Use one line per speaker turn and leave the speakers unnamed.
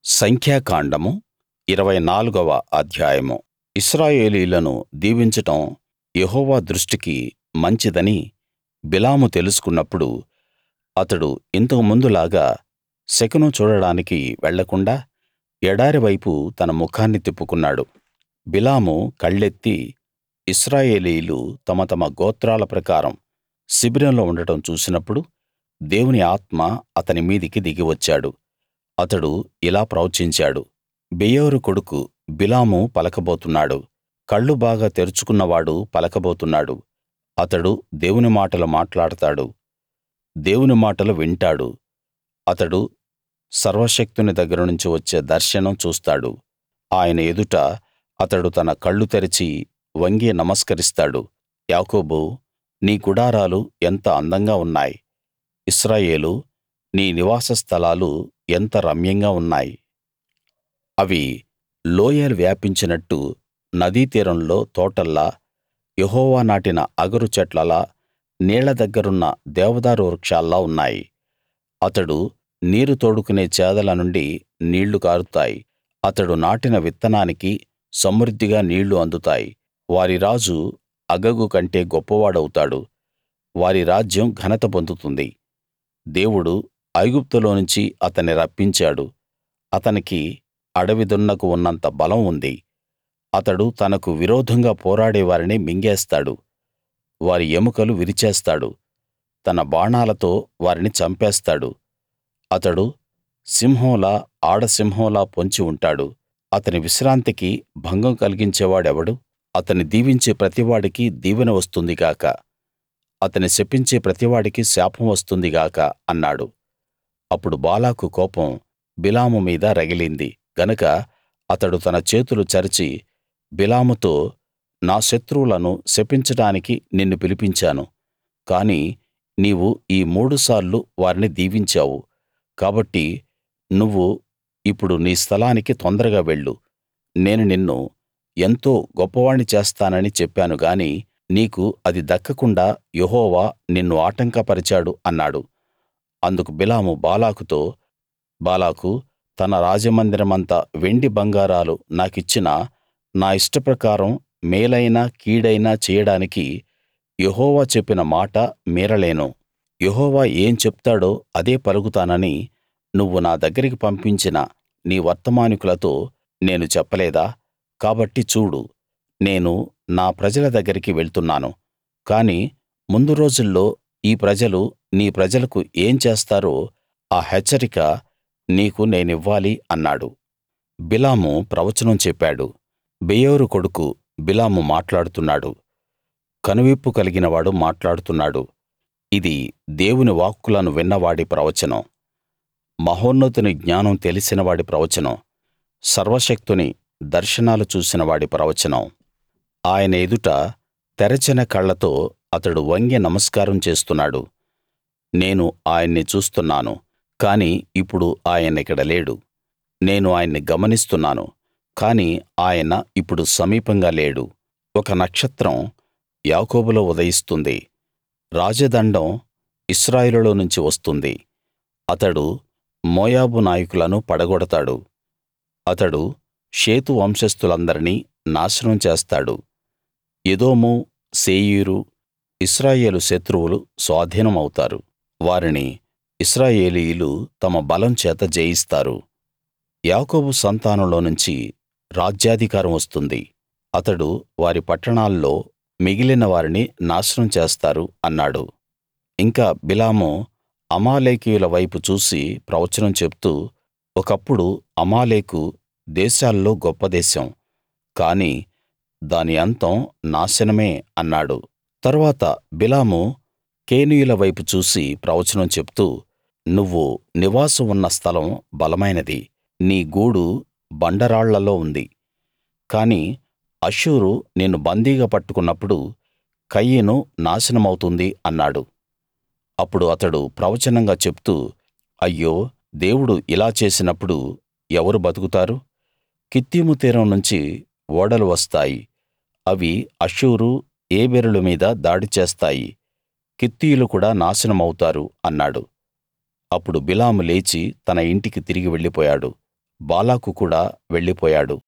సంఖ్యాకాండము ఇరవై నాలుగవ అధ్యాయము ఇశ్రాయేలీయులను దీవించడం యెహోవా దృష్టికి మంచిదని బిలాము తెలుసుకున్నప్పుడు అతడు ఇంతకు ముందులాగా శకునం చూడడానికి వెళ్ళకుండా ఎడారి వైపు తన ముఖాన్ని తిప్పుకున్నాడు బిలాము కళ్ళెత్తి ఇశ్రాయేలీయులు తమ తమ గోత్రాల ప్రకారం శిబిరంలో ఉండడం చూసినప్పుడు దేవుని ఆత్మ అతని మీదికి దిగి వచ్చాడు అతడు ఇలా ప్రవచించాడు బెయోరు కొడుకు బిలాము పలకబోతున్నాడు కళ్ళు బాగా తెరుచుకున్నవాడు పలకబోతున్నాడు అతడు దేవుని మాటలు మాట్లాడతాడు దేవుని మాటలు వింటాడు అతడు సర్వశక్తుని దగ్గరనుంచి వచ్చే దర్శనం చూస్తాడు ఆయన ఎదుట అతడు తన కళ్ళు తెరచి వంగి నమస్కరిస్తాడు యాకోబూ నీ గుడారాలు ఎంత అందంగా ఉన్నాయి ఇశ్రాయేలూ నీ నివాస స్థలాలు ఎంత రమ్యంగా ఉన్నాయి అవి లోయలు వ్యాపించినట్టు నదీ తీరంలో తోటల్లా యెహోవా నాటిన అగరు చెట్లలా నీళ్ల దగ్గరున్న దేవదారు వృక్షాల్లా ఉన్నాయి అతడు నీరు తోడుకునే చేదల నుండి నీళ్లు కారుతాయి అతడు నాటిన విత్తనానికి సమృద్ధిగా నీళ్లు అందుతాయి వారి రాజు అగగు కంటే గొప్పవాడవుతాడు వారి రాజ్యం ఘనత పొందుతుంది దేవుడు ఐగుప్తులోనుంచి అతన్ని రప్పించాడు అతనికి అడవి దున్నకు ఉన్నంత బలం ఉంది అతడు తనకు విరోధంగా పోరాడే వారిని మింగేస్తాడు వారి ఎముకలు విరిచేస్తాడు తన బాణాలతో వారిని చంపేస్తాడు అతడు సింహంలా ఆడ సింహంలా పొంచి ఉంటాడు అతని విశ్రాంతికి భంగం కలిగించేవాడెవడు అతన్ని దీవించే ప్రతివాడికి దీవెన వస్తుంది గాక అతని శపించే ప్రతివాడికి శాపం వస్తుంది గాక అన్నాడు అప్పుడు బాలాకు కోపం బిలాము మీద రగిలింది గనక అతడు తన చేతులు చరిచి బిలాముతో నా శత్రువులను శపించడానికి నిన్ను పిలిపించాను కాని నీవు ఈ మూడుసార్లు వారిని దీవించావు కాబట్టి నువ్వు ఇప్పుడు నీ స్థలానికి తొందరగా వెళ్ళు నేను నిన్ను ఎంతో గొప్పవాణ్ణి చేస్తానని చెప్పాను గాని నీకు అది దక్కకుండా యెహోవా నిన్ను ఆటంకపరిచాడు అన్నాడు అందుకు బిలాము బాలాకుతో బాలాకు తన రాజమందిరమంత వెండి బంగారాలు నాకిచ్చినా నా ఇష్టప్రకారం మేలైనా కీడైనా చేయడానికి యెహోవా చెప్పిన మాట మీరలేను యెహోవా ఏం చెప్తాడో అదే పలుకుతానని నువ్వు నా దగ్గరికి పంపించిన నీ వర్తమానికులతో నేను చెప్పలేదా కాబట్టి చూడు నేను నా ప్రజల దగ్గరికి వెళ్తున్నాను కాని ముందు రోజుల్లో ఈ ప్రజలు నీ ప్రజలకు ఏం చేస్తారో ఆ హెచ్చరిక నీకు నేనివ్వాలి అన్నాడు బిలాము ప్రవచనం చెప్పాడు బెయోరు కొడుకు బిలాము మాట్లాడుతున్నాడు కనువిప్పు కలిగినవాడు మాట్లాడుతున్నాడు ఇది దేవుని వాక్కులను విన్నవాడి ప్రవచనం మహోన్నతుని జ్ఞానం తెలిసిన వాడి ప్రవచనం సర్వశక్తుని దర్శనాలు చూసిన వాడి ప్రవచనం ఆయన ఎదుట తెరచిన కళ్ళతో అతడు వంగి నమస్కారం చేస్తున్నాడు నేను ఆయన్ని చూస్తున్నాను కాని ఇప్పుడు ఆయనిక్కడ లేడు నేను ఆయన్ని గమనిస్తున్నాను కాని ఆయన ఇప్పుడు సమీపంగా లేడు ఒక నక్షత్రం యాకోబులో ఉదయిస్తుంది రాజదండం ఇశ్రాయేలులో నుంచి వస్తుంది అతడు మోయాబు నాయకులను పడగొడతాడు అతడు షేతు వంశస్థులందరినీ నాశనం చేస్తాడు ఎదోము శేయీరు ఇశ్రాయేలు శత్రువులు స్వాధీనం అవుతారు వారిని ఇశ్రాయేలీయులు తమ బలం చేత జయిస్తారు యాకోబు సంతానంలో నుంచి రాజ్యాధికారం వస్తుంది అతడు వారి పట్టణాల్లో మిగిలిన వారిని నాశనం చేస్తారు అన్నాడు ఇంకా బిలాము అమాలేకీయుల వైపు చూసి ప్రవచనం చెప్తూ ఒకప్పుడు అమాలేకు దేశాల్లో గొప్ప దేశం కాని దాని అంతం నాశనమే అన్నాడు తరువాత బిలాము కేనీయుల వైపు చూసి ప్రవచనం చెప్తూ నువ్వు నివాసం ఉన్న స్థలం బలమైనది నీ గూడు బండరాళ్లలో ఉంది కాని అష్షూరు నిన్ను బందీగా పట్టుకున్నప్పుడు కయీను నాశనమవుతుంది అన్నాడు అప్పుడు అతడు ప్రవచనంగా చెప్తూ అయ్యో దేవుడు ఇలా చేసినప్పుడు ఎవరు బతుకుతారు కిత్తీము తీరం నుంచి ఓడలు వస్తాయి అవి అష్షూరు ఏబెరుల మీద దాడి చేస్తాయి కిత్తీయులు కూడా నాశనమవుతారు అన్నాడు అప్పుడు బిలాము లేచి తన ఇంటికి తిరిగి వెళ్ళిపోయాడు బాలాకు కూడా వెళ్ళిపోయాడు